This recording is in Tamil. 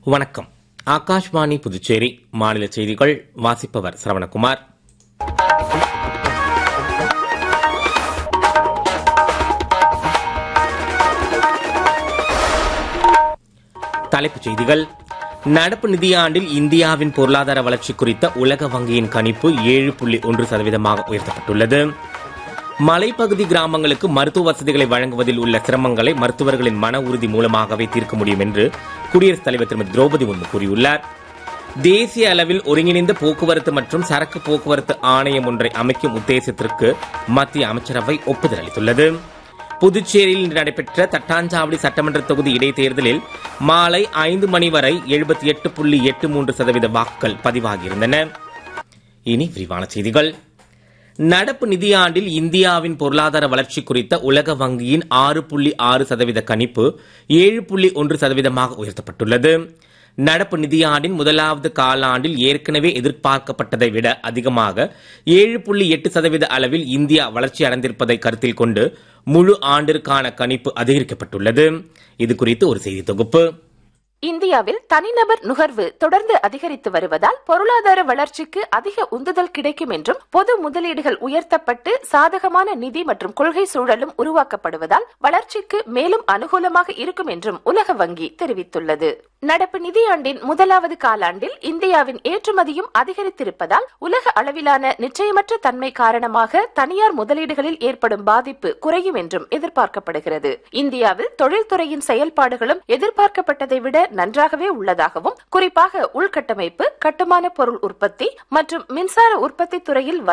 வணக்கம் ஆகாஷ்வாணி புதுச்சேரி மாநில செய்திகள் வாசிப்பவர் சரவணகுமார் தலைப்புச் செய்திகள் நடப்பு நிதியாண்டில் இந்தியாவின் பொருளாதார வளர்ச்சி குறித்த உலக வங்கியின் கணிப்பு ஏழு புள்ளி ஒன்று சதவீதமாக உயர்த்தப்பட்டுள்ளது மலைப்பகுதி கிராமங்களுக்கு மருத்துவ வசதிகளை வழங்குவதில் உள்ள சிரமங்களை மருத்துவர்களின் மன உறுதி மூலமாகவே தீர்க்க முடியும் என்று குடியரசுத் தலைவர் திருமதி திரௌபதி முர்மு கூறியுள்ளார் தேசிய அளவில் ஒருங்கிணைந்த போக்குவரத்து மற்றும் சரக்கு போக்குவரத்து ஆணையம் ஒன்றை அமைக்கும் உத்தேசத்திற்கு மத்திய அமைச்சரவை ஒப்புதல் அளித்துள்ளது புதுச்சேரியில் இன்று நடைபெற்ற தட்டாஞ்சாவடி சட்டமன்ற தொகுதி இடைத்தேர்தலில் மாலை ஐந்து மணி வரை எழுபத்தி எட்டு புள்ளி எட்டு மூன்று சதவீத வாக்குகள் பதிவாகியிருந்தன இனி விரிவான செய்திகள் நடப்பு நிதியாண்டில் இந்தியாவின் பொருளாதார வளர்ச்சி குறித்த உலக வங்கியின் ஆறு புள்ளி ஆறு சதவீத கணிப்பு ஏழு புள்ளி ஒன்று சதவீதமாக உயர்த்தப்பட்டுள்ளது நடப்பு நிதியாண்டின் முதலாவது காலாண்டில் ஏற்கனவே எதிர்பார்க்கப்பட்டதை விட அதிகமாக ஏழு புள்ளி எட்டு சதவீத அளவில் இந்தியா வளர்ச்சி அடைந்திருப்பதை கருத்தில் கொண்டு முழு ஆண்டிற்கான கணிப்பு அதிகரிக்கப்பட்டுள்ளது இது குறித்து ஒரு செய்தி தொகுப்பு இந்தியாவில் தனிநபர் நுகர்வு தொடர்ந்து அதிகரித்து வருவதால் பொருளாதார வளர்ச்சிக்கு அதிக உந்துதல் கிடைக்கும் என்றும் பொது முதலீடுகள் உயர்த்தப்பட்டு சாதகமான நிதி மற்றும் கொள்கை சூழலும் உருவாக்கப்படுவதால் வளர்ச்சிக்கு மேலும் அனுகூலமாக இருக்கும் என்றும் உலக வங்கி தெரிவித்துள்ளது நடப்பு நிதியாண்டின் முதலாவது காலாண்டில் இந்தியாவின் ஏற்றுமதியும் அதிகரித்திருப்பதால் உலக அளவிலான நிச்சயமற்ற தன்மை காரணமாக தனியார் முதலீடுகளில் ஏற்படும் பாதிப்பு குறையும் என்றும் எதிர்பார்க்கப்படுகிறது இந்தியாவில் தொழில்துறையின் செயல்பாடுகளும் எதிர்பார்க்கப்பட்டதை விட நன்றாகவே உள்ளதாகவும் குறிப்பாக உள்கட்டமைப்பு கட்டுமான பொருள் உற்பத்தி மற்றும் மின்சார உற்பத்தி துறையில்